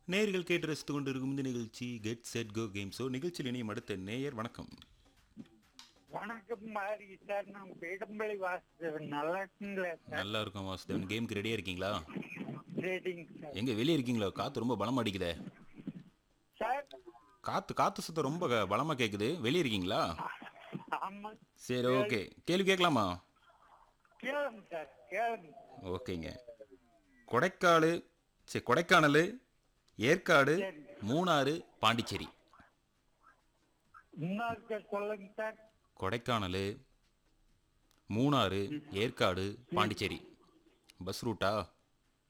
நேயர்கள் கேட்டு ரசித்து கொண்டு இருக்கும் இந்த நிகழ்ச்சி get set go game show நிகழ்ச்சியில் இணையும் அடுத்த நேயர் வணக்கம் வணக்கம் மாரி சார் நான் பேடம்பள்ளி வாசுதேவன் நல்லா இருக்குங்களா சார் நல்லா இருக்கும் வாசுதேவன் கேமுக்கு ரெடியா இருக்கீங்களா ரேடிங் சார் எங்க வெளியே இருக்கீங்களா காத்து ரொம்ப பலமா அடிக்குதே சார் காத்து காத்து சுத்தம் ரொம்ப க- பலமா கேக்குது வெளியே இருக்கீங்களா ஆமா சரி ஓகே கேள்வி கேட்கலாமா கேளுங்க சார் கேளுங்க ஓகேங்க கொடைக்காடு சரி கொடைக்கானல் ஏற்காடு மூணாறு பாண்டிச்சேரி இன்னொருக்க சொல்லுங்க சார் கொடைக்கானல் மூணாறு ஏற்காடு பாண்டிச்சேரி பஸ் ரூட்டா